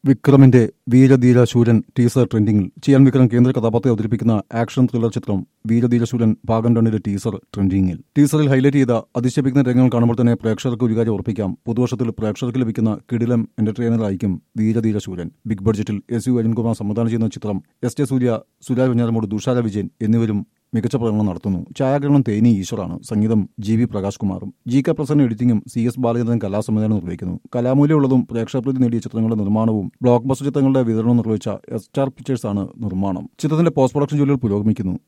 വിക്രമിന്റെ Veera Dheera Sooran teaser ട്രെൻഡിംഗിൽ ചിയാൻ വിക്രം കേന്ദ്ര കഥാപാത്രത്തെ അവതരിപ്പിക്കുന്ന ആക്ഷൻ ത്രില്ലർ ചിത്രം വീരധീര ശൂരൻ ഭാഗം രണ്ടിന്റെ ടീസർ ട്രെൻഡിംഗിൽ ടീസറിൽ ഹൈലൈറ്റ് ചെയ്ത അതിശയിപ്പിക്കുന്ന രംഗങ്ങൾ കാണുമ്പോൾ തന്നെ പ്രേക്ഷകർക്ക് ഒരു കാര്യം ഉറപ്പിക്കാം പുതുവർഷത്തിൽ പ്രേക്ഷകർക്ക് ലഭിക്കുന്ന കിടിലം എന്റർടൈനർ ആയിരിക്കും വീരധീര ശൂരൻ ബിഗ് ബഡ്ജറ്റിൽ എസ് യു അരുൺകുമാർ സംവിധാനം ചെയ്യുന്ന ചിത്രം എസ് ജെ സൂര്യ സുരാജ് വെഞ്ഞാറമൂട് ദുഷാര വിജയൻ എന്നിവരും മികച്ച പ്രകടനം നടത്തുന്നു ഛായാഗ്രഹണം തേനി ഈശ്വറാണ് സംഗീതം ജി വി പ്രകാശ് കുമാറും ജി കെ പ്രസന്ന എഡിറ്റിംഗും സി എസ് ബാലചന്ദ്രൻ കലാസംവിധാനം നിർവഹിക്കുന്നു കലാമൂല്യമുള്ളതും പ്രേക്ഷകപ്രീതി നേടിയ ചിത്രങ്ങളുടെ നിർമ്മാണവും ബ്ലോക്ക് ബസ്റ്റർ ചിത്രങ്ങളുടെ വിതരണവും നിർവഹിച്ച എസ് സ്റ്റാർ പിക്ചേഴ്സ് ആണ് നിർമ്മാണം ചിത്രത്തിന്റെ പോസ്റ്റ് പ്രൊഡക്ഷൻ ജോലികൾ പുരോഗമിക്കുന്നു